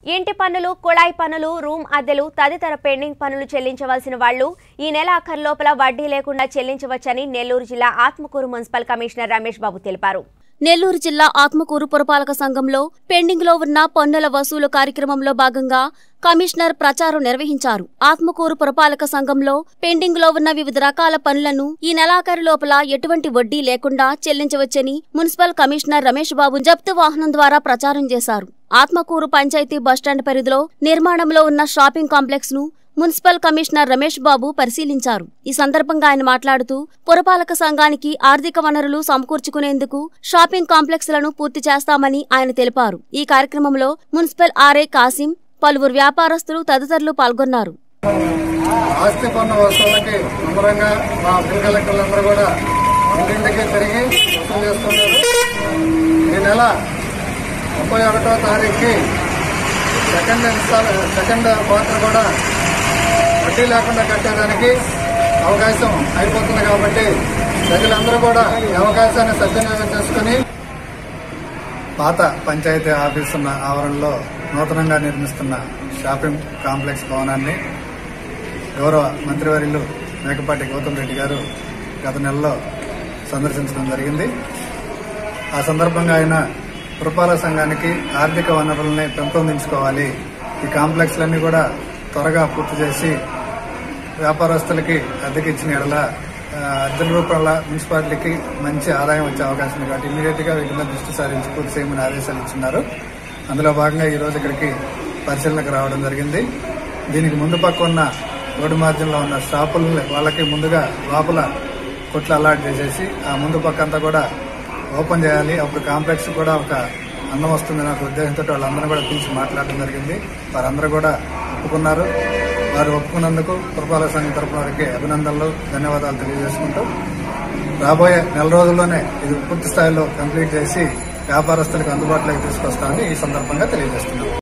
ఇంటి పన్నులు కుళాయి పన్నులు రూమ్ అద్దెలు తదితర పెండింగ్ పన్నులు చెల్లించవలసిన వాళ్లు ఈ నెల ఆఖరు లోపల వడ్డీ లేకుండా చెల్లించవచ్చని నెల్లూరు జిల్లా ఆత్మకూరు మున్సిపల్ కమిషనర్ రమేష్ బాబు తెలిపారు నెల్లూరు జిల్లా ఆత్మకూరు పురపాలక సంఘంలో పెండింగ్లో ఉన్న పన్నుల వసూలు కార్యక్రమంలో భాగంగా కమిషనర్ ప్రచారం నిర్వహించారు ఆత్మకూరు పురపాలక సంఘంలో పెండింగ్లో ఉన్న వివిధ రకాల పనులను ఈ నెలాఖరు లోపల ఎటువంటి వడ్డీ లేకుండా చెల్లించవచ్చని మున్సిపల్ కమిషనర్ రమేష్ బాబు జప్తు వాహనం ద్వారా ప్రచారం చేశారు ఆత్మకూరు పంచాయతీ బస్టాండ్ పరిధిలో నిర్మాణంలో ఉన్న షాపింగ్ కాంప్లెక్స్ ను మున్సిపల్ కమిషనర్ రమేష్ బాబు పరిశీలించారు ఈ సందర్భంగా ఆయన మాట్లాడుతూ పురపాలక సంఘానికి ఆర్థిక వనరులు సమకూర్చుకునేందుకు షాపింగ్ కాంప్లెక్స్ లను పూర్తి చేస్తామని ఆయన తెలిపారు ఈ కార్యక్రమంలో మున్సిపల్ ఆర్ఏ కాసిం పలువురు వ్యాపారస్తులు తదితరులు పాల్గొన్నారు ఆస్తి పన్ను వసూళ్ళకి ముమ్మరంగా మా బిల్ కలెక్టర్లందరూ కూడా ఇంటింటికి తిరిగి వసూలు చేస్తున్నారు ఈ నెల ముప్పై ఒకటో తారీఖుకి సెకండ్ ఇన్స్టాల్ సెకండ్ క్వార్టర్ కూడా వడ్డీ లేకుండా కట్టేదానికి అవకాశం అయిపోతుంది కాబట్టి ప్రజలందరూ కూడా ఈ అవకాశాన్ని సద్వినియోగం చేసుకుని పాత పంచాయతీ ఆఫీస్ ఉన్న ఆవరణలో నూతనంగా నిర్మిస్తున్న షాపింగ్ కాంప్లెక్స్ భవనాన్ని గౌరవ మంత్రివర్యులు మేకపాటి గౌతమ్ రెడ్డి గారు గత నెలలో సందర్శించడం జరిగింది ఆ సందర్భంగా ఆయన పురపాలక సంఘానికి ఆర్థిక వనరుల్ని పెంపొందించుకోవాలి ఈ కాంప్లెక్స్లన్నీ కూడా త్వరగా పూర్తి చేసి వ్యాపారస్తులకి అద్దెకి ఇచ్చిన ఎడల ఆ, అద్దెల రూపంలో మున్సిపాలిటీకి మంచి ఆదాయం వచ్చే అవకాశం ఉంది కాబట్టి ఇమీడియట్ గా వీటి మీద దృష్టి సారించి పూర్తి చేయమని ఆదేశాలు ఇచ్చిన్నారు అందులో భాగంగా ఈ రోజు ఇక్కడికి పరిశీలనకు రావడం జరిగింది దీనికి ముందు పక్క ఉన్న రోడ్డు మార్జిన్లో ఉన్న షాపులని వాళ్ళకి ముందుగా లోపల కొట్లు అలాట్ చేసేసి ఆ ముందు పక్క అంతా కూడా ఓపెన్ చేయాలి అప్పుడు కాంప్లెక్స్ కూడా ఒక అందం వస్తుంది నాకు ఉద్దేశంతో వాళ్ళందరూ కూడా పిలిచి మాట్లాడడం జరిగింది వారందరూ కూడా ఒప్పుకున్నారు వారు ఒప్పుకున్నందుకు పురపాలక సంఘం తరపున వారికి అభినందనలు ధన్యవాదాలు తెలియజేసుకుంటూ రాబోయే నెల రోజుల్లోనే ఇది పూర్తి స్థాయిలో కంప్లీట్ చేసి వ్యాపారస్తులకు అందుబాటులోకి తీసుకొస్తామని ఈ సందర్భంగా తెలియజేస్తున్నాం